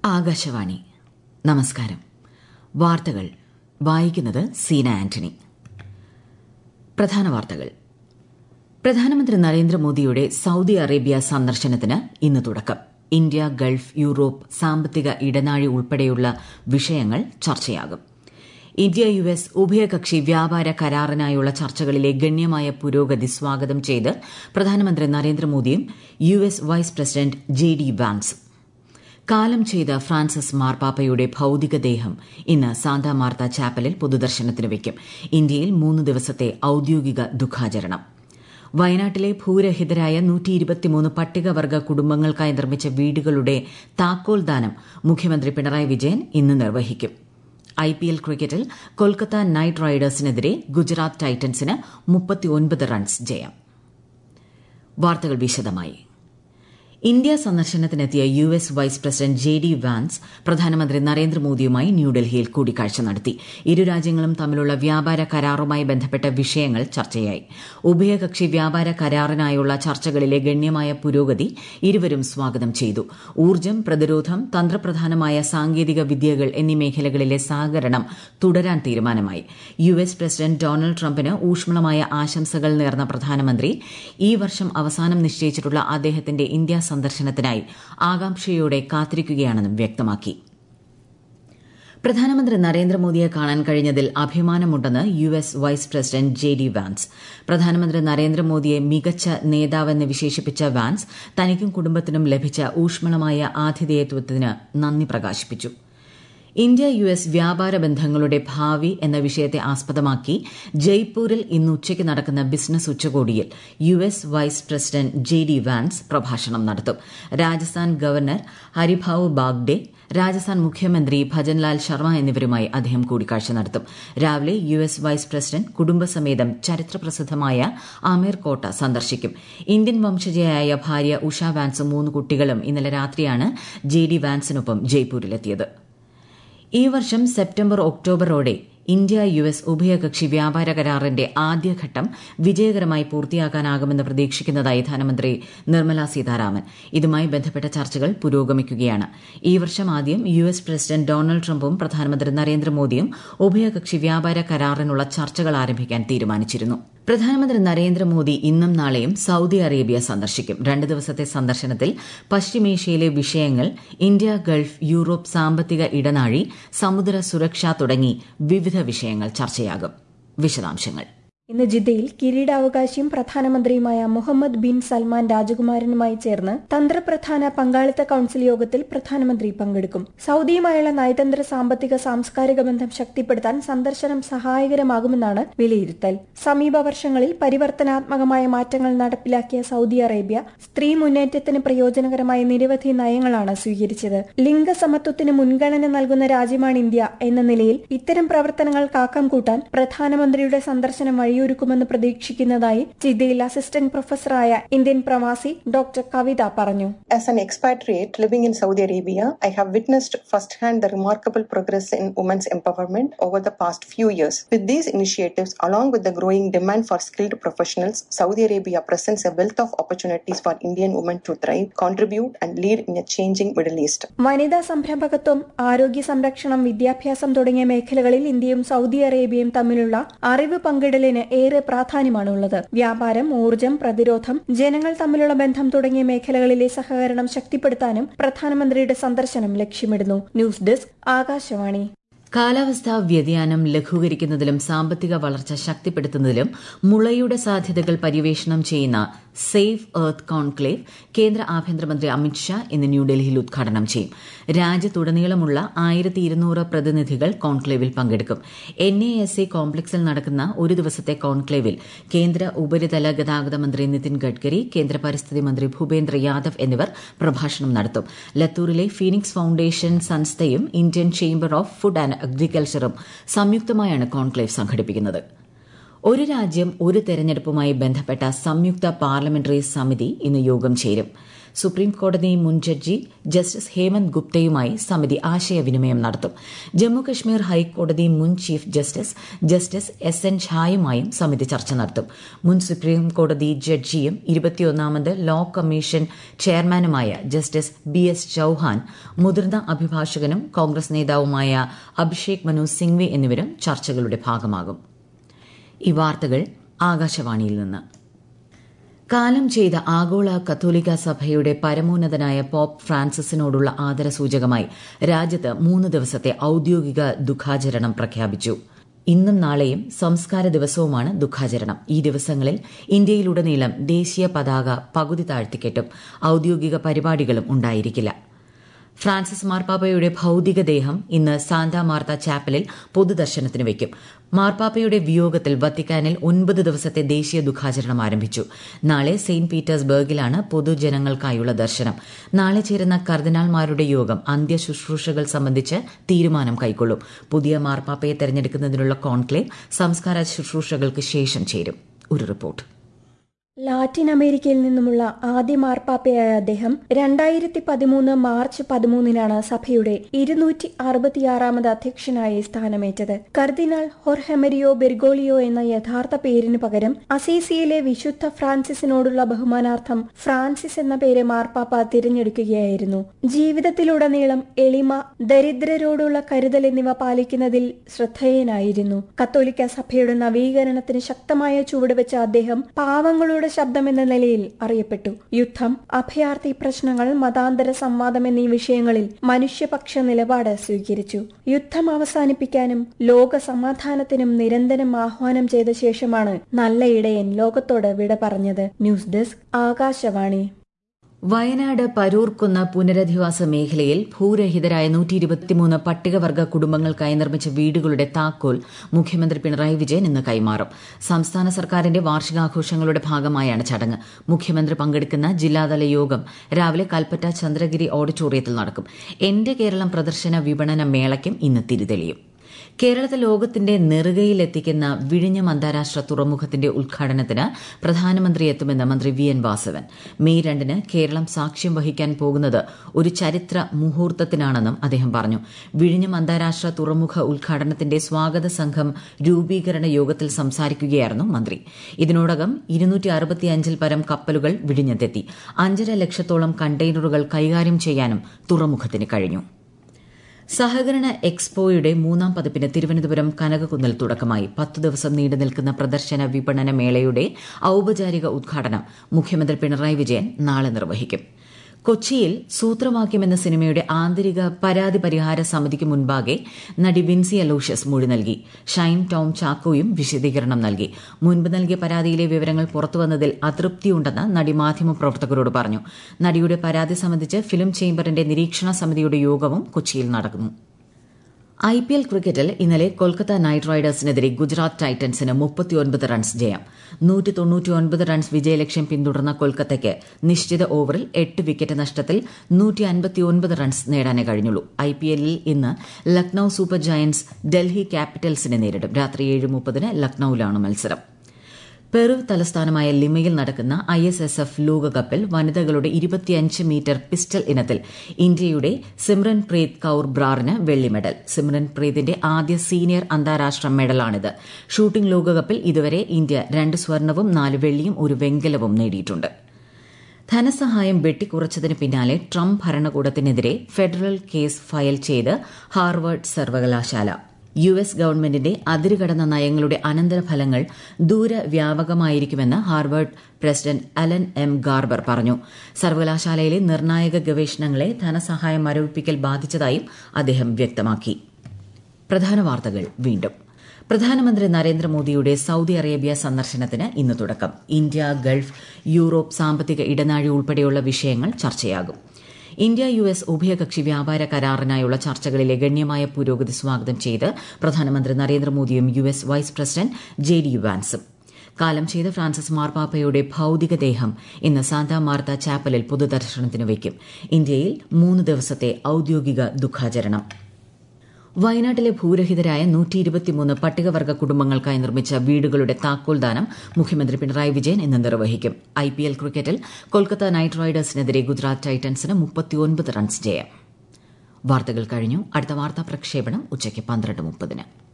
ആകാശവാണി നമസ്കാരം വാർത്തകൾ വായിക്കുന്നത് സീന ആന്റണി പ്രധാന വാർത്തകൾ പ്രധാനമന്ത്രി നരേന്ദ്രമോദിയുടെ സൌദി അറേബ്യ സന്ദർശനത്തിന് ഇന്ന് തുടക്കം ഇന്ത്യ ഗൾഫ് യൂറോപ്പ് സാമ്പത്തിക ഇടനാഴി ഉൾപ്പെടെയുള്ള വിഷയങ്ങൾ ചർച്ചയാകും ഇന്ത്യ യു എസ് ഉഭയകക്ഷി വ്യാപാര കരാറിനായുള്ള ചർച്ചകളിലെ ഗണ്യമായ പുരോഗതി സ്വാഗതം ചെയ്ത് പ്രധാനമന്ത്രി നരേന്ദ്രമോദിയും U S vice president J D വാൻസും കാലം ചെയ്ത ഫ്രാൻസിസ് മാർപ്പാപ്പയുടെ ഭൌതികദേഹം ഇന്ന് സാന്താ മാർത്ത ചാപ്പലിൽ പൊതുദർശനത്തിന് വയ്ക്കും ഇന്ത്യയിൽ മൂന്ന് ദിവസത്തെ ഔദ്യോഗിക ദുഃഖാചരണം വയനാട്ടിലെ ഭൂരഹിതരായ പട്ടികവർഗ കുടുംബങ്ങൾക്കായി നിർമ്മിച്ച വീടുകളുടെ താക്കോൽ ദാനം മുഖ്യമന്ത്രി പിണറായി വിജയൻ ഇന്ന് നിർവഹിക്കും ഐപിഎൽ ക്രിക്കറ്റിൽ കൊൽക്കത്ത നൈറ്റ് റൈഡേഴ്സിനെതിരെ ഗുജറാത്ത് ടൈറ്റൻസിന് റൺസ് ജയം വാർത്തകൾ വിശദമായി ഇന്ത്യ സന്ദർശനത്തിനെത്തിയ U S vice president J D Vance പ്രധാനമന്ത്രി നരേന്ദ്രമോദിയുമായി ന്യൂഡൽഹിയിൽ കൂടിക്കാഴ്ച നടത്തി ഇരു രാജ്യങ്ങളും തമ്മിലുള്ള വ്യാപാര കരാറുമായി ബന്ധപ്പെട്ട വിഷയങ്ങൾ ചർച്ചയായി ഉഭയകക്ഷി വ്യാപാര കരാറിനായുള്ള ചർച്ചകളിലെ ഗണ്യമായ പുരോഗതി ഇരുവരും സ്വാഗതം ചെയ്തു ഊർജ്ജം പ്രതിരോധം തന്ത്രപ്രധാനമായ സാങ്കേതിക വിദ്യകൾ എന്നീ മേഖലകളിലെ സഹകരണം തുടരാൻ തീരുമാനമായി യു എസ് പ്രസിഡന്റ് ഡൊണാൾഡ് ട്രംപിന് ഊഷ്മളമായ ആശംസകൾ നേർന്ന പ്രധാനമന്ത്രി ഈ വർഷം അവസാനം നിശ്ചയിച്ചിട്ടുള്ള അദ്ദേഹത്തിന്റെ ഇന്ത്യ സന്ദർശനത്തിനായി ആകാംക്ഷയോടെ കാത്തിരിക്കുകയാണെന്നും വ്യക്തമാക്കി പ്രധാനമന്ത്രി നരേന്ദ്രമോദിയെ കാണാൻ കഴിഞ്ഞതിൽ അഭിമാനമുണ്ടെന്ന് U S vice president J D Vance പ്രധാനമന്ത്രി നരേന്ദ്രമോദിയെ മികച്ച നേതാവെന്ന് വിശേഷിപ്പിച്ച വാൻസ് തനിക്കും കുടുംബത്തിനും ലഭിച്ച ഊഷ്മളമായ ആതിഥേയത്വത്തിന് നന്ദി പ്രകാശിപ്പിച്ചു ഇന്ത്യ യു എസ് വ്യാപാര ബന്ധങ്ങളുടെ ഭാവി എന്ന വിഷയത്തെ ആസ്പദമാക്കി ജയ്പൂരിൽ ഇന്ന് ഉച്ചയ്ക്ക് നടക്കുന്ന ബിസിനസ് ഉച്ചകോടിയിൽ U S vice president J D Vance പ്രഭാഷണം നടത്തും രാജസ്ഥാൻ ഗവർണർ ഹരിഭാവ് ബാഗ്ഡെ രാജസ്ഥാൻ മുഖ്യമന്ത്രി ഭജൻലാൽ ശർമ്മ എന്നിവരുമായി അദ്ദേഹം കൂടിക്കാഴ്ച നടത്തും രാവിലെ യു എസ് വൈസ് പ്രസിഡന്റ് കുടുംബസമേതം ചരിത്രപ്രസിദ്ധമായ ആമേർ കോട്ട സന്ദർശിക്കും ഇന്ത്യൻ വംശജയായ ഭാര്യ ഉഷ വാൻസും മൂന്ന് കുട്ടികളും ഇന്നലെ രാത്രിയാണ് ജെ ഡി വാൻസിനൊപ്പം ജയ്പൂരിലെത്തിയത് ഈ വർഷം സെപ്റ്റംബർ ഒക്ടോബറോടെ ഇന്ത്യ യു എസ് ഉഭയകക്ഷി വ്യാപാര കരാറിന്റെ ആദ്യഘട്ടം വിജയകരമായി പൂർത്തിയാക്കാനാകുമെന്ന് പ്രതീക്ഷിക്കുന്നതായി ധനമന്ത്രി നിർമ്മല സീതാരാമൻ ഇതുമായി ബന്ധപ്പെട്ട ചർച്ചകൾ പുരോഗമിക്കുകയാണ് ഈ വർഷം ആദ്യം യു എസ് പ്രസിഡന്റ് ഡൊണാൾഡ് ട്രംപും പ്രധാനമന്ത്രി നരേന്ദ്രമോദിയും ഉഭയകക്ഷി വ്യാപാര കരാറിനുള്ള ചർച്ചകൾ ആരംഭിക്കാൻ തീരുമാനിച്ചിരുന്നു പ്രധാനമന്ത്രി നരേന്ദ്രമോദി ഇന്നും നാളെയും സൌദി അറേബ്യ സന്ദർശിക്കും രണ്ട് ദിവസത്തെ സന്ദർശനത്തിൽ പശ്ചിമേഷ്യയിലെ വിഷയങ്ങൾ ഇന്ത്യ ഗൾഫ് യൂറോപ്പ് സാമ്പത്തിക ഇടനാഴി സമുദ്ര സുരക്ഷ തുടങ്ങി വിവിധ വിഷയങ്ങൾ ചർച്ചയാകും വിശദാംശങ്ങൾ ഇന്ന് ജിദ്ദയിൽ കിരീടാവകാശിയും പ്രധാനമന്ത്രിയുമായ മുഹമ്മദ് ബിൻ സൽമാൻ രാജകുമാരനുമായി ചേർന്ന് തന്ത്രപ്രധാന പങ്കാളിത്ത കൌൺസിൽ യോഗത്തിൽ പ്രധാനമന്ത്രി പങ്കെടുക്കും സൌദിയുമായുള്ള നയതന്ത്ര സാമ്പത്തിക സാംസ്കാരിക ബന്ധം ശക്തിപ്പെടുത്താൻ സന്ദർശനം സഹായകരമാകുമെന്നാണ് വിലയിരുത്തൽ സമീപ വർഷങ്ങളിൽ പരിവർത്തനാത്മകമായ മാറ്റങ്ങൾ നടപ്പിലാക്കിയ സൌദി അറേബ്യ സ്ത്രീ മുന്നേറ്റത്തിന് പ്രയോജനകരമായ നിരവധി നയങ്ങളാണ് സ്വീകരിച്ചത് ലിംഗസമത്വത്തിന് മുൻഗണന നൽകുന്ന രാജ്യമാണ് ഇന്ത്യ എന്ന നിലയിൽ ഇത്തരം പ്രവർത്തനങ്ങൾ കാക്കം കൂട്ടാൻ പ്രധാനമന്ത്രിയുടെ സന്ദർശനം വഴി വഴിയൊരുക്കുമെന്ന് പ്രതീക്ഷിക്കുന്നതായി ജിദ്ദയിൽ അസിസ്റ്റന്റ് പ്രൊഫസറായ ഇന്ത്യൻ പ്രവാസി ഡോക്ടർ കവിത പറഞ്ഞു As an expatriate living in Saudi Arabia, I have witnessed firsthand the remarkable progress in women's empowerment over the past few years. With these initiatives, along with the growing demand for skilled professionals, Saudi Arabia presents a wealth of opportunities for Indian women to thrive, contribute, and lead in a changing Middle East. വനിതാ സംരംഭകത്വം ആരോഗ്യ സംരക്ഷണം വിദ്യാഭ്യാസം തുടങ്ങിയ മേഖലകളിൽ ഇന്ത്യയും Saudi അറേബ്യയും തമ്മിലുള്ള അറിവ് പങ്കിടലിന് ഏറെ പ്രാധാന്യമാണുള്ളത് വ്യാപാരം ഊർജ്ജം പ്രതിരോധം ജനങ്ങൾ തമ്മിലുള്ള ബന്ധം തുടങ്ങിയ മേഖലകളിലെ സഹകരണം ശക്തിപ്പെടുത്താനും പ്രധാനമന്ത്രിയുടെ സന്ദർശനം ലക്ഷ്യമിടുന്നു ന്യൂസ് ഡെസ്ക് ആകാശവാണി കാലാവസ്ഥാ വ്യതിയാനം ലഘൂകരിക്കുന്നതിലും സാമ്പത്തിക വളർച്ച ശക്തിപ്പെടുത്തുന്നതിലും മുളയുടെ സാധ്യതകൾ പര്യവേഷണം ചെയ്യുന്ന സേഫ് എർത്ത് കോൺക്ലേവ് കേന്ദ്ര ആഭ്യന്തരമന്ത്രി അമിത്ഷാ ഇന്ന് ന്യൂഡൽഹിയിൽ ഉദ്ഘാടനം ചെയ്യും രാജ്യത്തുടനീളമുള്ള ആയിരത്തി ഇരുന്നൂറ് പ്രതിനിധികൾ കോൺക്ലേവിൽ പങ്കെടുക്കും എൻ എ എസ് എ കോംപ്ലക്സിൽ നടക്കുന്ന ഒരു ദിവസത്തെ കോൺക്ലേവിൽ കേന്ദ്ര ഉപരിതല ഗതാഗത മന്ത്രി നിതിൻ ഗഡ്കരി കേന്ദ്ര പരിസ്ഥിതി മന്ത്രി ഭൂപേന്ദ്ര യാദവ് എന്നിവർ പ്രഭാഷണം നടത്തും ലത്തൂരിലെ ഫീനിക്സ് ഫൌണ്ടേഷൻ സംസ്ഥയും Indian chamber of food and അഗ്രികൾച്ചറും സംയുക്തമായാണ് കോൺക്ലേവ് സംഘടിപ്പിക്കുന്നത് ഒരു രാജ്യം ഒരു തെരഞ്ഞെടുപ്പുമായി ബന്ധപ്പെട്ട സംയുക്ത പാർലമെന്ററി സമിതി ഇന്ന് യോഗം ചേരും സുപ്രീം കോടതി മുൻ ജഡ്ജി ജസ്റ്റിസ് ഹേമന്ത് ഗുപ്തയുമായി സമിതി ആശയവിനിമയം നടത്തും ജമ്മുകശ്മീർ ഹൈക്കോടതി മുൻ chief justice justice S N ഝായുമായും സമിതി ചർച്ച നടത്തും മുൻ സുപ്രീം കോടതി ജഡ്ജിയും ഇരുപത്തിയൊന്നാമത് ലോ കമ്മീഷൻ ചെയർമാനുമായ ജസ്റ്റിസ് ബി എസ് ചൌഹാൻ മുതിർന്ന അഭിഭാഷകനും കോൺഗ്രസ് നേതാവുമായ അഭിഷേക് മനു സിംഗ്വി എന്നിവരും ചർച്ചകളുടെ ഭാഗമാകും ഈ വാർത്തകൾ ആകാശവാണിയിൽ നിന്ന് കാലം ചെയ്ത ആഗോള കത്തോലിക്ക സഭയുടെ പരമോന്നതനായ പോപ്പ് ഫ്രാൻസിസിനോടുള്ള ആദരസൂചകമായി രാജ്യത്ത് മൂന്ന് ദിവസത്തെ ഔദ്യോഗിക ദുഃഖാചരണം പ്രഖ്യാപിച്ചു ഇന്നും നാളെയും സംസ്കാര ദിവസവുമാണ് ദുഃഖാചരണം ഈ ദിവസങ്ങളിൽ ഇന്ത്യയിലുടനീളം ദേശീയ പതാക പകുതി താഴ്ത്തിക്കെട്ടും ഔദ്യോഗിക പരിപാടികളും ഉണ്ടായിരിക്കില്ല ഫ്രാൻസിസ് മാർപ്പാപ്പയുടെ ഭൌതികദേഹം ഇന്ന് സാന്താ മാർത്ത ചാപ്പലിൽ പൊതുദർശനത്തിന് വയ്ക്കും മാർപ്പാപ്പയുടെ വിയോഗത്തിൽ വത്തിക്കാനിൽ ഒൻപത് ദിവസത്തെ ദേശീയ ദുഃഖാചരണം ആരംഭിച്ചു നാളെ സെയിന്റ് പീറ്റേഴ്സ്ബർഗിലാണ് പൊതുജനങ്ങൾക്കായുള്ള ദർശനം നാളെ ചേരുന്ന കർദിനാൾമാരുടെ യോഗം അന്ത്യശുശ്രൂഷകൾ സംബന്ധിച്ച് തീരുമാനം കൈക്കൊള്ളും പുതിയ മാർപ്പാപ്പയെ തെരഞ്ഞെടുക്കുന്നതിനുള്ള കോൺക്ലേവ് സംസ്കാര ശുശ്രൂഷകൾക്ക് ശേഷം ചേരും ഒരു റിപ്പോർട്ട് ലാറ്റിൻ അമേരിക്കയിൽ നിന്നുമുള്ള ആദ്യ മാർപ്പാപ്പയായ അദ്ദേഹം രണ്ടായിരത്തി പതിമൂന്ന് മാർച്ച് പതിമൂന്നിനാണ് സഭയുടെ ഇരുന്നൂറ്റി അറുപത്തിയാറാമത് അധ്യക്ഷനായി സ്ഥാനമേറ്റത് കർദിനാൾ ഹൊർഹെമരിയോ ബെർഗോളിയോ എന്ന യഥാർത്ഥ പേരിന് പകരം അസീസിയിലെ വിശുദ്ധ ഫ്രാൻസിസിനോടുള്ള ബഹുമാനാർത്ഥം ഫ്രാൻസിസ് എന്ന പേര് മാർപ്പാപ്പ തിരഞ്ഞെടുക്കുകയായിരുന്നു ജീവിതത്തിലുടനീളം എളിമ ദരിദ്രരോടുള്ള കരുതൽ എന്നിവ പാലിക്കുന്നതിൽ ശ്രദ്ധേയനായിരുന്നു കത്തോലിക്ക സഭയുടെ നവീകരണത്തിന് ശക്തമായ ചുവടുവെച്ച അദ്ദേഹം പാവങ്ങളുടെ ശബ്ദം എന്ന നിലയിൽ അറിയപ്പെട്ടു യുദ്ധം അഭയാർത്ഥി പ്രശ്നങ്ങൾ മതാന്തര സംവാദം എന്നീ വിഷയങ്ങളിൽ മനുഷ്യപക്ഷ നിലപാട് സ്വീകരിച്ചു യുദ്ധം അവസാനിപ്പിക്കാനും ലോക സമാധാനത്തിനും നിരന്തരം ആഹ്വാനം ചെയ്ത ശേഷമാണ് നല്ല ഇടയൻ ലോകത്തോട് വിട പറഞ്ഞത് ന്യൂസ് ഡെസ്ക് ആകാശവാണി വയനാട് പരൂർക്കുന്ന് പുനരധിവാസ മേഖലയിൽ ഭൂരഹിതരായ നൂറ്റി ഇരുപത്തിമൂന്ന് പട്ടികവർഗ കുടുംബങ്ങൾക്കായി നിർമ്മിച്ച വീടുകളുടെ താക്കോൽ മുഖ്യമന്ത്രി പിണറായി വിജയൻ ഇന്ന് കൈമാറും സംസ്ഥാന സർക്കാരിന്റെ വാർഷികാഘോഷങ്ങളുടെ ഭാഗമായാണ് ചടങ്ങ് മുഖ്യമന്ത്രി പങ്കെടുക്കുന്ന ജില്ലാതല യോഗം രാവിലെ കൽപ്പറ്റ ചന്ദ്രഗിരി ഓഡിറ്റോറിയത്തിൽ നടക്കും എന്റെ കേരളം പ്രദർശന വിപണന മേളയ്ക്കും ഇന്ന് തിരിതെളിയും കേരളത്തെ ലോകത്തിന്റെ നെറുകയിലെത്തിക്കുന്ന വിഴിഞ്ഞം അന്താരാഷ്ട്ര തുറമുഖത്തിന്റെ ഉദ്ഘാടനത്തിന് പ്രധാനമന്ത്രി എത്തുമെന്ന് മന്ത്രി വി എൻ വാസവൻ മെയ് രണ്ടിന് കേരളം സാക്ഷ്യം വഹിക്കാൻ പോകുന്നത് ഒരു ചരിത്ര മുഹൂർത്തത്തിനാണെന്നും അദ്ദേഹം പറഞ്ഞു വിഴിഞ്ഞം അന്താരാഷ്ട്ര തുറമുഖ ഉദ്ഘാടനത്തിന്റെ സ്വാഗത സംഘം രൂപീകരണ യോഗത്തിൽ സംസാരിക്കുകയായിരുന്നു മന്ത്രി ഇതിനോടകം ഇരുന്നൂറ്റി പരം കപ്പലുകൾ വിഴിഞ്ഞത്തെത്തി അഞ്ചര ലക്ഷത്തോളം കണ്ടെയ്നറുകൾ കൈകാര്യം ചെയ്യാനും തുറമുഖത്തിന് കഴിഞ്ഞു സഹകരണ എക്സ്പോയുടെ മൂന്നാം പതിപ്പിന് തിരുവനന്തപുരം കനകക്കുന്നിൽ തുടക്കമായി പത്തു ദിവസം നീണ്ടു നിൽക്കുന്ന പ്രദർശന വിപണന മേളയുടെ ഔപചാരിക ഉദ്ഘാടനം മുഖ്യമന്ത്രി പിണറായി വിജയൻ നാളെ നിർവഹിക്കും കൊച്ചിയിൽ സൂത്രവാക്യം എന്ന സിനിമയുടെ ആന്തരിക പരാതി പരിഹാര സമിതിക്ക് മുൻപാകെ നടി വിൻസി അലോഷ്യസ് മൊഴി നൽകി ഷൈൻ ടോം ചാക്കോയും വിശദീകരണം നൽകി മുൻപ് നൽകിയ പരാതിയിലെ വിവരങ്ങൾ പുറത്തുവന്നതിൽ അതൃപ്തിയുണ്ടെന്ന് നടി മാധ്യമപ്രവർത്തകരോട് പറഞ്ഞു നടിയുടെ പരാതി സംബന്ധിച്ച് ഫിലിം ചേംബറിന്റെ നിരീക്ഷണ സമിതിയുടെ യോഗവും കൊച്ചിയിൽ നടക്കുന്നു ഐ പി എൽ ക്രിക്കറ്റിൽ ഇന്നലെ കൊൽക്കത്ത നൈറ്റ് റൈഡേഴ്സിനെതിരെ ഗുജറാത്ത് ടൈറ്റൻസിന് മുപ്പത്തിയൊൻപത് റൺസ് ജയം നൂറ്റി തൊണ്ണൂറ്റിയൊൻപത് റൺസ് വിജയലക്ഷ്യം പിന്തുടർന്ന കൊൽക്കത്തയ്ക്ക് നിശ്ചിത ഓവറിൽ എട്ട് വിക്കറ്റ് നഷ്ടത്തിൽ നൂറ്റി അൻപത്തിയൊൻപത് റൺസ് നേടാനേ കഴിഞ്ഞുള്ളൂ ഐ പി എല്ലിൽ ഇന്ന് ലക്നൌ സൂപ്പർ ജയന്റ്സ് ഡൽഹി ക്യാപിറ്റൽസിനെ നേരിടും രാത്രി ഏഴ് മുപ്പതിന് ലക്നൌവിലാണ് മത്സരം പെറു തലസ്ഥാനമായ ലിമയിൽ നടക്കുന്ന ഐ എസ് എസ് എഫ് ലോകകപ്പിൽ വനിതകളുടെ ഇരുപത്തിയഞ്ച് മീറ്റർ പിസ്റ്റൽ ഇനത്തിൽ ഇന്ത്യയുടെ സിമ്രൻ പ്രീത് കൌർ ബ്രാറിന് വെള്ളി മെഡൽ സിമ്രൻ പ്രീതിന്റെ ആദ്യ സീനിയർ അന്താരാഷ്ട്ര മെഡലാണിത് ഷൂട്ടിംഗ് ലോകകപ്പിൽ ഇതുവരെ ഇന്ത്യ രണ്ട് സ്വർണവും നാല് വെള്ളിയും ഒരു വെങ്കലവും നേടിയിട്ടുണ്ട് ധനസഹായം വെട്ടിക്കുറച്ചതിന് പിന്നാലെ ട്രംപ് ഭരണകൂടത്തിനെതിരെ ഫെഡറൽ കേസ് ഫയൽ ചെയ്ത് ഹാർവർഡ് സർവകലാശാല യു എസ് ഗവൺമെന്റിന്റെ അതിരുകടന്ന നയങ്ങളുടെ അനന്തരഫലങ്ങൾ ദൂരവ്യാപകമായിരിക്കുമെന്ന് Harvard president Alan M Garber പറഞ്ഞു സർവകലാശാലയിലെ നിർണായക ഗവേഷണങ്ങളെ ധനസഹായം മരവിപ്പിക്കൽ ബാധിച്ചതായും അദ്ദേഹം വ്യക്തമാക്കി പ്രധാന വാർത്തകൾ വീണ്ടും പ്രധാനമന്ത്രി നരേന്ദ്രമോദിയുടെ സൌദി അറേബ്യ സന്ദർശനത്തിന് ഇന്ന് തുടക്കം ഇന്ത്യ ഗൾഫ് യൂറോപ്പ് സാമ്പത്തിക ഇടനാഴി ഉൾപ്പെടെയുള്ള വിഷയങ്ങൾ ചർച്ചയാകും ഇന്ത്യ യു എസ് ഉഭയകക്ഷി വ്യാപാര കരാറിനായുള്ള ചർച്ചകളിലെ ഗണ്യമായ പുരോഗതി സ്വാഗതം ചെയ്ത് പ്രധാനമന്ത്രി നരേന്ദ്രമോദിയും U S vice president J D വാൻസും കാലം ചെയ്ത ഫ്രാൻസിസ് മാർപ്പാപ്പയുടെ ഭൌതികദേഹം ഇന്ന് സാന്താ മാർത്ത ചാപ്പലിൽ പൊതുദർശനത്തിന് വയ്ക്കും ഇന്ത്യയിൽ മൂന്ന് ദിവസത്തെ ഔദ്യോഗിക ദുഃഖാചരണം വയനാട്ടിലെ ഭൂരഹിതരായ നൂറ്റിയിരുപത്തിമൂന്ന് പട്ടികവർഗ കുടുംബങ്ങൾക്കായി നിർമ്മിച്ച വീടുകളുടെ താക്കോൽദാനം മുഖ്യമന്ത്രി പിണറായി വിജയൻ ഇന്ന് നിർവഹിക്കും ഐപിഎൽ ക്രിക്കറ്റിൽ കൊൽക്കത്ത നൈറ്റ് റൈഡേഴ്സിനെതിരെ ഗുജറാത്ത് ടൈറ്റൻസിന് മുപ്പത്തിയൊൻപത് റൺസ് ജയം വാർത്തകൾ കഴിഞ്ഞു അടുത്ത വാർത്താ പ്രക്ഷേപണം ഉച്ചയ്ക്ക് പന്ത്രണ്ട് മുപ്പതിന്